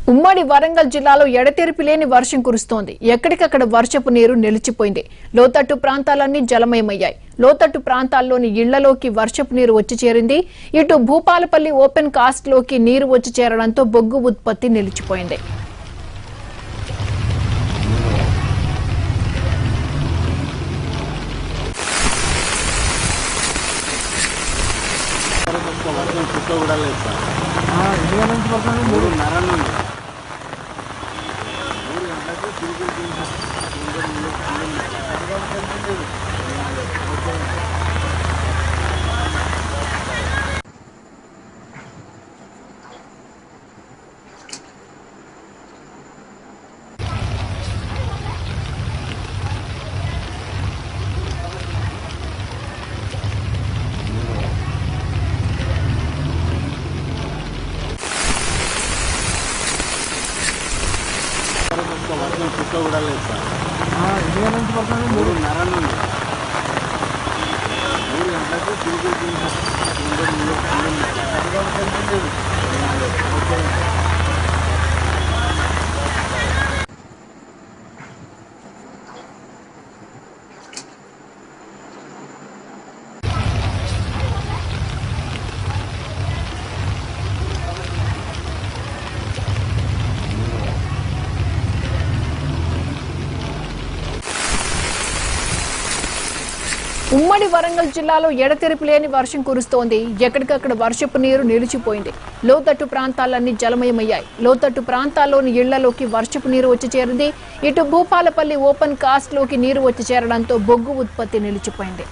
ఉమ్మడి వరంగల్ జిల్లాలో ఎడతెరిపి లేని వర్షం కురుస్తోంది ఎక్కడికక్కడ వర్షపు నీరు నిలిచిపోయింది లోతట్టు ప్రాంతాలన్నీ జలమయమయ్యాయి లోతట్టు ప్రాంతాల్లోని ఇళ్లలోకి వర్షపు నీరు వచ్చి చేరింది ఇటు భూపాలపల్లి ఓపెన్ కాస్ట్ లోకి నీరు వచ్చి చేరడంతో బొగ్గు ఉత్పత్తి నిలిచిపోయింది ఒక్క వర్షం చుక్క కూడా లేదు సార్ ఎన్ని నుంచి పడుతుంది మూడు మూడున్నర నుండి మూడు గంటలకు తిరిగి తిరిగి ఇంకా నీళ్ళు- నీళ్ళు- ఒక్క వర్షం చుక్క కూడా లేదు సార్ ఎన్ని నుంచి పడుతుంది మూడు మూడున్నర నుండి మూడు గంటలకు తిరిగి తిరిగి ఇంకా నీళ్ళు- నీళ్ళు- ఉమ్మడి వరంగల్ జిల్లాలో ఎడతెరిపి లేని వర్షం కురుస్తోంది ఎక్కడికక్కడ వర్షపు నీరు నిలిచిపోయింది లోతట్టు ప్రాంతాలన్నీ జలమయమయ్యాయి లోతట్టు ప్రాంతాల్లోని ఇళ్లలోకి వర్షపు నీరు వచ్చి చేరింది ఇటు భూపాలపల్లి ఓపెన్ కాస్ట్ లోకి నీరు వచ్చి చేరడంతో బొగ్గు ఉత్పత్తి నిలిచిపోయింది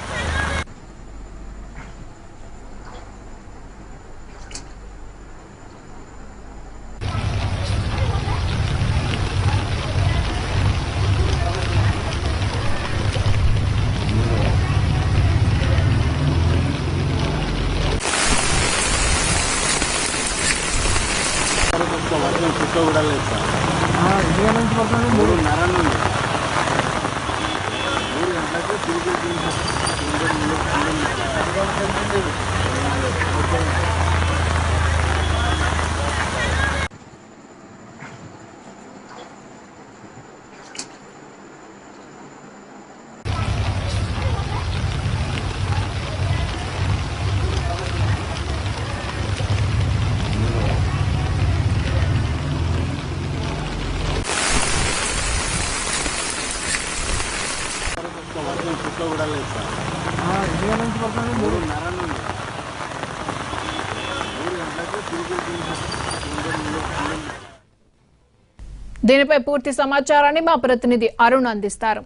ఒక్క వర్షం చుక్క కూడా లేదు సార్ ఎన్ని నుంచి పడుతుంది మూడు మూడున్నర నుండి మూడు గంటలకు తిరిగి తిరిగి ఇంకా నీళ్ళు- నీళ్ళు- ఒక్క వర్షం చుక్క కూడా లేదు సార్ ఎన్ని నుంచి పడుతుంది మూడు మూడున్నర నుండి మూడు గంటలకు తిరిగి తిరిగి ఇంకా నీళ్ళు- నీళ్ళు- దీనిపై పూర్తి సమాచారాన్ని మా ప్రతినిధి అరుణ్ అందిస్తారు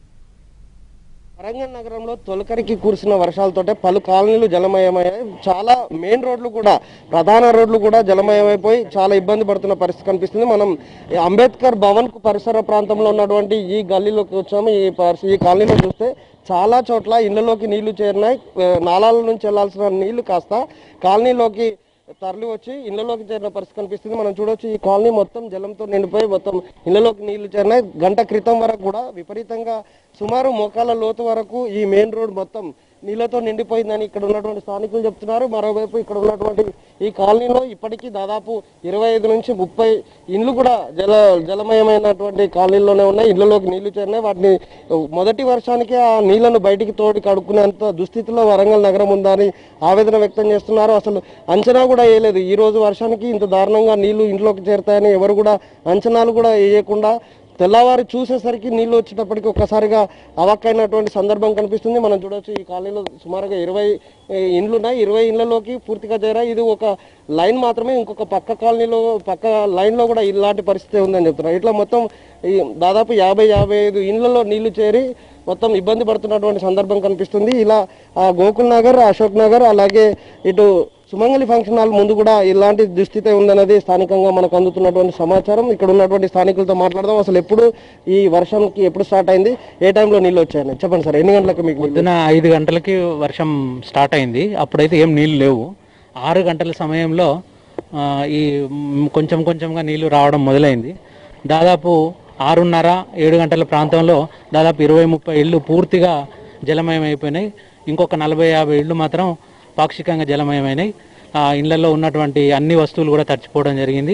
వరంగల్ నగరంలో తొలకరికి కురిసిన వర్షాలతోటే పలు కాలనీలు జలమయమయ్యాయి చాలా మెయిన్ రోడ్లు కూడా ప్రధాన రోడ్లు కూడా జలమయమైపోయి చాలా ఇబ్బంది పడుతున్న పరిస్థితి కనిపిస్తుంది మనం ఈ అంబేద్కర్ భవన్ కు పరిసర ప్రాంతంలో ఉన్నటువంటి ఈ గల్లీలోకి వచ్చాము ఈ పరిస- ఈ కాలనీలో చూస్తే చాలా చోట్ల ఇళ్లలోకి నీళ్లు చేరినాయి ఆ, నాలాల నుంచి వెళ్లాల్సిన నీళ్లు కాస్త కాలనీలోకి తరలి వచ్చి ఇళ్లలోకి చేరిన పరిస్థితి కనిపిస్తుంది మనం చూడొచ్చు ఈ కాలనీ మొత్తం జలంతో నిండిపోయి మొత్తం ఇళ్లలోకి నీళ్లు చేరినాయి గంట క్రితం వరకు కూడా విపరీతంగా సుమారు మోకాల లోతు వరకు ఈ మెయిన్ రోడ్ మొత్తం నీళ్లతో నిండిపోయిందని ఇక్కడ ఉన్నటువంటి స్థానికులు చెప్తున్నారు మరోవైపు ఇక్కడ ఉన్నటువంటి ఈ కాలనీలో ఇప్పటికీ దాదాపు ఇరవై ఐదు నుంచి ముప్పై ఇండ్లు కూడా జల జలమయమైనటువంటి కాలనీలోనే ఉన్నాయి ఇళ్లలోకి నీళ్లు చేరినాయి వాటిని మొదటి వర్షానికి ఆ నీళ్లను బయటికి తోడి కడుక్కునేంత దుస్థితిలో వరంగల్ నగరం ఉందని ఆవేదన వ్యక్తం చేస్తున్నారు అసలు అంచనా కూడా వేయలేదు ఈ రోజు వర్షానికి ఇంత దారుణంగా నీళ్లు ఇంట్లోకి చేరుతాయని ఎవరు కూడా అంచనాలు కూడా వేయకుండా తెల్లవారి చూసేసరికి నీళ్లు వచ్చేటప్పటికి ఒక్కసారిగా అవక్కైనటువంటి సందర్భం కనిపిస్తుంది మనం చూడొచ్చు ఈ కాలనీలో సుమారుగా ఇరవై ఇండ్లు ఉన్నాయి ఇరవై ఇండ్లలోకి పూర్తిగా చేరాయి ఇది ఒక లైన్ మాత్రమే ఇంకొక పక్క కాలనీలో పక్క లైన్ లో కూడా ఇలాంటి పరిస్థితి ఉందని చెప్తున్నారు ఇట్లా మొత్తం ఈ దాదాపు యాభై యాభై ఐదు ఇండ్లలో నీళ్లు చేరి మొత్తం ఇబ్బంది పడుతున్నటువంటి సందర్భం కనిపిస్తుంది ఇలా ఆ గోకుల్ నగర్ అశోక్ నగర్ అలాగే ఇటు సుమంగళి ఫంక్షన్ హాల్ ముందు కూడా ఇలాంటి దుస్థితి ఉందన్నది స్థానికంగా మనకు అందుతున్నటువంటి సమాచారం ఇక్కడ ఉన్నటువంటి స్థానికులతో మాట్లాడదాం అసలు ఎప్పుడు ఈ వర్షంకి ఎప్పుడు స్టార్ట్ అయింది ఏ టైంలో నీళ్ళు వచ్చాయని చెప్పండి సార్ ఎన్ని గంటలకు మీకు నీళ్ళు? పొద్దున ఐదు గంటలకి వర్షం స్టార్ట్ అయింది అప్పుడైతే ఏం నీళ్లు లేవు ఆరు గంటల సమయంలో ఆ, ఈ మ్, కొంచెం కొంచెంగా నీళ్లు రావడం మొదలైంది దాదాపు ఆరున్నర ఏడు గంటల ప్రాంతంలో దాదాపు ఇరవై ముప్పై ఇళ్ళు పూర్తిగా జలమయం అయిపోయినాయి ఇంకొక నలభై యాభై ఇళ్ళు మాత్రం పాక్షికంగా జలమయమైనాయి ఆ ఇళ్లలో ఉన్నటువంటి అన్ని వస్తువులు కూడా తడిచిపోవడం జరిగింది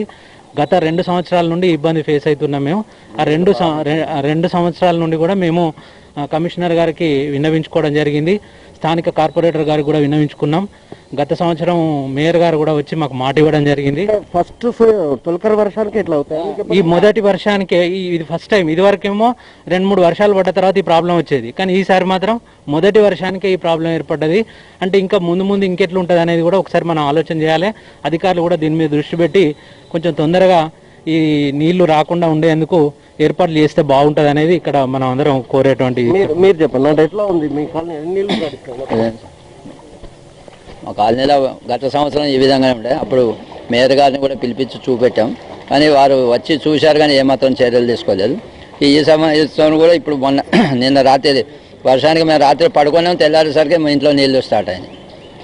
గత రెండు సంవత్సరాల నుండి ఇబ్బంది ఫేస్ అవుతున్నాం మేము ఆ రెండు సం- రె- ఆ రెండు సంవత్సరాల నుండి కూడా మేము ఆ, కమిషనర్ గారికి విన్నవించుకోవడం జరిగింది స్థానిక కార్పొరేటర్ గారికి కూడా విన్నవించుకున్నాం గత సంవత్సరం మేయర్ గారు కూడా వచ్చి మాకు మాట ఇవ్వడం జరిగింది ఫస్ట్ తొలకరి వర్షానికి ఎట్లా అవుతాయి ఈ మొదటి వర్షానికి ఈ- ఇది ఫస్ట్ టైం ఇది వరకేమో రెండు మూడు వర్షాలు పడ్డ తర్వాత ఈ ప్రాబ్లం వచ్చేది కానీ ఈసారి మాత్రం మొదటి వర్షానికే ఈ ప్రాబ్లం ఏర్పడ్డది అంటే ఇంకా ముందు ముందు ఇంకెట్లు ఉంటుంది అనేది కూడా ఒకసారి మనం ఆలోచన చేయాలి అధికారులు కూడా దీని మీద దృష్టి పెట్టి కొంచెం తొందరగా ఈ నీళ్లు రాకుండా ఉండేందుకు ఏర్పాట్లు చేస్తే బాగుంటది అనేది ఇక్కడ మనం అందరం కోరేటువంటి మీరు మీరు చెప్పండి అంటే ఎట్లా ఉంది మీ కాలనీ ఎన్ని నీళ్లు గడుస్తాయి మా కాలనీలో గత సంవత్సరం ఈ విధంగానే ఉండే అప్పుడు మేయర్ గారిని కూడా పిలిపించి చూపెట్టాం కానీ వారు వచ్చి చూశారు కానీ ఏమాత్రం చర్యలు తీసుకోలేదు ఈ ఈ సంవత్సరం కూడా ఇప్పుడు మొన్న నిన్న రాత్రి వర్షానికి మేము రాత్రి పడుకున్నాం తెల్లారేసరికి మా ఇంట్లో నీళ్లు స్టార్ట్ అయినాయి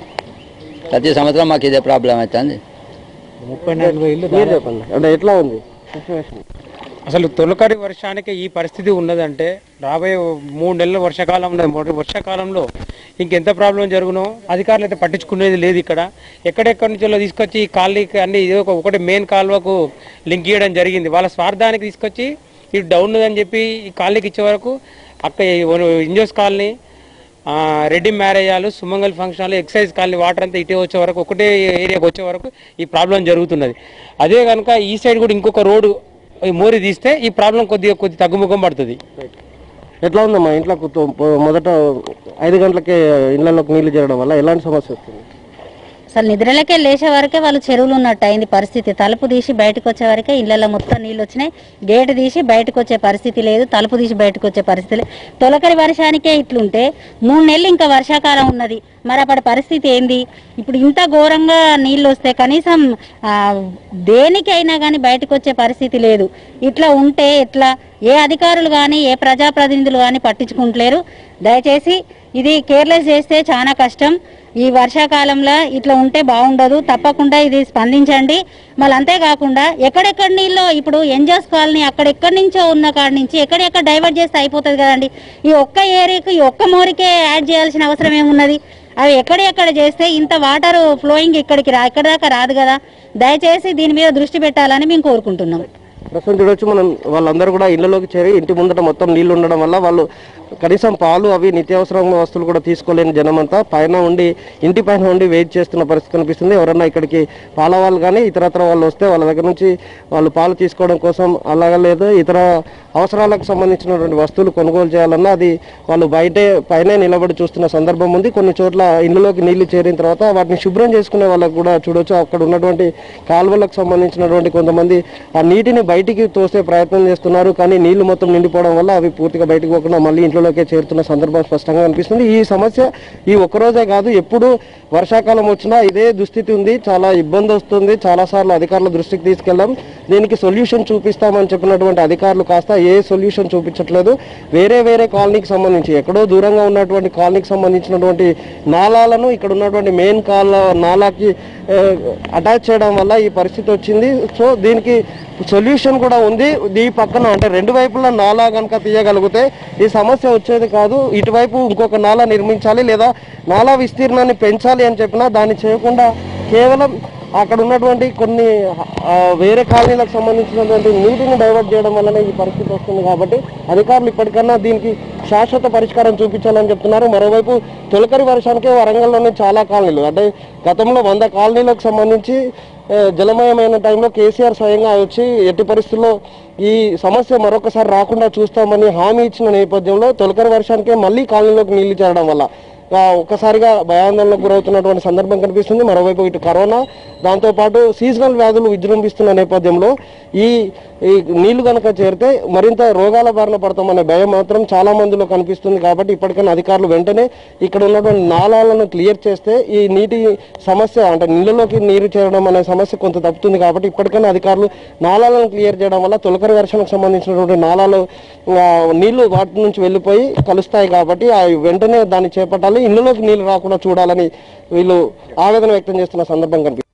ప్రతి సంవత్సరం మాకు ఇదే ప్రాబ్లం అవుతుంది ముప్పై నాలుగు ఇల్లు మీరు చెప్పండి అంటే ఎట్లా ఉంది సిచ్యువేషన్ అసలు తొలకరి వర్షానికి ఈ పరిస్థితి ఉన్నదంటే రాబోయే మూడు నెలల వర్షాకాలం ఉన్నది మూడు వర్షాకాలంలో ఇంకెంత ప్రాబ్లం జరుగునో అధికారులు అయితే పట్టించుకునేది లేదు ఇక్కడ ఎక్కడెక్కడి నుంచో తీసుకొచ్చి ఈ కాలనీకి అన్ని ఇది ఒక ఒకటి మెయిన్ కాలువకు లింక్ చేయడం జరిగింది వాళ్ళ స్వార్థానికి తీసుకొచ్చి ఇది డౌన్ ఉందని చెప్పి ఈ కాలనీకి ఇచ్చే వరకు అక్కడ ఇంజోస్ కాలనీ ఆ, రెడ్డి మ్యారేజాలు Sumangal function hall excise colony water అంతా ఇటే వచ్చే వరకు ఒకటే ఏరియాకి వచ్చే వరకు ఈ ప్రాబ్లం జరుగుతున్నది అదే కనుక ఈ సైడ్ కూడా ఇంకొక రోడ్డు ఈ మోరి తీస్తే ఈ ప్రాబ్లం కొద్దిగా కొద్ది తగ్గుముఖం పడుతుంది ఎట్లా ఉందమ్మా ఇంట్లో కుతో- పో- మొదట ఐదు గంటలకే ఇళ్లలోకి నీళ్లు చేరడం వల్ల ఎలాంటి సమస్య వస్తుంది అసలు నిద్రలకే లేచే వరకే వాళ్ళు చెరువులు ఉన్నట్టు అయింది పరిస్థితి తలుపు తీసి బయటకు వచ్చే వరకే ఇళ్లలో మొత్తం నీళ్ళు వచ్చినాయి గేటు తీసి బయటకు వచ్చే పరిస్థితి లేదు తలుపు తీసి బయటకు వచ్చే పరిస్థితి లేదు తొలకరి వర్షానికే ఇట్లుంటే మూడు నెలలు ఇంకా వర్షాకాలం ఉన్నది మరి అప్పటి పరిస్థితి ఏంది ఇప్పుడు ఇంత ఘోరంగా నీళ్ళు వస్తే కనీసం ఆ, దేనికైనా కానీ బయటకు వచ్చే పరిస్థితి లేదు ఇట్లా ఉంటే ఎట్లా ఏ అధికారులు కానీ ఏ ప్రజాప్రతినిధులు కానీ పట్టించుకుంటలేరు దయచేసి ఇది కేర్లెస్ చేస్తే చాలా కష్టం ఈ వర్షాకాలంలో ఇట్లా ఉంటే బాగుండదు తప్పకుండా ఇది స్పందించండి మళ్ళీ అంతేకాకుండా ఎక్కడెక్కడ నీళ్ళు ఇప్పుడు ఎంజాస్ కాలనీ అక్కడెక్కడి నుంచో ఉన్న కాడ నుంచి ఎక్కడెక్కడ డైవర్ట్ చేస్తే అయిపోతుంది కదండి ఈ ఒక్క ఏరియాకి ఈ ఒక్క మోరికే యాడ్ చేయాల్సిన అవసరం ఏమున్నది అవి ఎక్కడెక్కడ చేస్తే ఇంత వాటర్ ఫ్లోయింగ్ ఇక్కడికి రా ఇక్కడ దాకా రాదు కదా దయచేసి దీని మీద దృష్టి పెట్టాలని మేము కోరుకుంటున్నాం ప్రస్తుతం చూడొచ్చు మనం వాళ్ళందరూ కూడా ఇళ్లలోకి చేరి ఇంటి ముందట మొత్తం నీళ్లు ఉండడం వల్ల వాళ్ళు కనీసం పాలు అవి నిత్యావసర వస్తువులు కూడా తీసుకోలేని జనం అంతా పైన ఉండి ఇంటి పైన ఉండి వెయిట్ చేస్తున్న పరిస్థితి కనిపిస్తుంది ఎవరన్నా ఇక్కడికి పాల వాళ్ళు కానీ ఇతరత్ర వాళ్ళు వస్తే వాళ్ళ దగ్గర నుంచి వాళ్ళు పాలు తీసుకోవడం కోసం అలాగే లేదు ఇతర అవసరాలకు సంబంధించినటువంటి వస్తువులు కొనుగోలు చేయాలన్నా అది వాళ్ళు బయటే పైనే నిలబడి చూస్తున్న సందర్భం ఉంది కొన్ని చోట్ల ఇళ్ళలోకి నీళ్లు చేరిన తర్వాత వాటిని శుభ్రం చేసుకునే వాళ్ళకు కూడా చూడొచ్చు అక్కడ ఉన్నటువంటి కాలువలకు సంబంధించినటువంటి కొంతమంది ఆ నీటిని బయటికి తోసే ప్రయత్నం చేస్తున్నారు కానీ నీళ్లు మొత్తం నిండిపోవడం వల్ల అవి పూర్తిగా బయటకు పోకుండా మళ్ళీ ఇంట్లోకే చేరుతున్న సందర్భం స్పష్టంగా కనిపిస్తుంది ఈ సమస్య ఈ ఒక్కరోజే కాదు ఎప్పుడు వర్షాకాలం వచ్చినా ఇదే దుస్థితి ఉంది చాలా ఇబ్బంది వస్తుంది చాలా సార్లు అధికారుల దృష్టికి తీసుకెళ్ళాం దీనికి సొల్యూషన్ చూపిస్తామని చెప్పినటువంటి అధికారులు కాస్త ఏ సొల్యూషన్ చూపించట్లేదు వేరే వేరే కాలనీకి సంబంధించి ఎక్కడో దూరంగా ఉన్నటువంటి కాలనీకి సంబంధించినటువంటి నాలాలను ఇక్కడ ఉన్నటువంటి మెయిన్ కాల నాలాకి అటాచ్ చేయడం వల్ల ఈ పరిస్థితి వచ్చింది సో దీనికి సొల్యూషన్ కూడా ఉంది ఈ పక్కన అంటే రెండు వైపులా నాలా కనుక తీయగలిగితే ఈ సమస్య వచ్చేది కాదు ఇటువైపు ఇంకొక నాలా నిర్మించాలి లేదా నాలా విస్తీర్ణాన్ని పెంచాలి అని చెప్పినా దాన్ని చేయకుండా కేవలం అక్కడ ఉన్నటువంటి కొన్ని ఆ, వేరే కాలనీలకు సంబంధించినటువంటి నీటిని డైవర్ట్ చేయడం వల్లనే ఈ పరిస్థితి వస్తుంది కాబట్టి అధికారులు ఇప్పటికన్నా దీనికి శాశ్వత పరిష్కారం చూపించాలని చెప్తున్నారు మరోవైపు తొలకరి వర్షానికి వరంగల్లోనే చాలా కాలనీలు అంటే గతంలో వంద కాలనీలకు సంబంధించి ఆ, జలమయమైన టైంలో కేసీఆర్ స్వయంగా వచ్చి ఎట్టి పరిస్థితుల్లో ఈ సమస్య మరొకసారి రాకుండా చూస్తామని హామీ ఇచ్చిన నేపథ్యంలో తొలకరి వర్షానికే మళ్ళీ కాలనీలోకి నీళ్లు చేరడం వల్ల ఆ, ఒక్కసారిగా భయాందోళనకు గురవుతున్నటువంటి సందర్భం కనిపిస్తుంది మరోవైపు ఇటు కరోనా దాంతోపాటు సీజనల్ వ్యాధులు విజృంభిస్తున్న నేపథ్యంలో ఈ ఈ నీళ్లు కనుక చేరితే మరింత రోగాల బారిన పడతామనే భయం మాత్రం చాలా మందిలో కనిపిస్తుంది కాబట్టి ఇప్పటికైనా అధికారులు వెంటనే ఇక్కడ ఉన్నటువంటి నాళాలను క్లియర్ చేస్తే ఈ నీటి సమస్య అంటే నీళ్ళలోకి నీరు చేరడం అనే సమస్య కొంత తప్పుతుంది కాబట్టి ఇప్పటికైనా అధికారులు నాళాలను క్లియర్ చేయడం వల్ల తొలకరి వర్షానికి సంబంధించినటువంటి నాళాలు ఆ, నీళ్లు వాటి నుంచి వెళ్ళిపోయి కలుస్తాయి కాబట్టి ఆ వెంటనే దాన్ని చేపట్టాలి ఇళ్ళలోకి నీళ్లు రాకుండా చూడాలని వీళ్ళు ఆవేదన వ్యక్తం చేస్తున్న సందర్భం కనిపిస్తుంది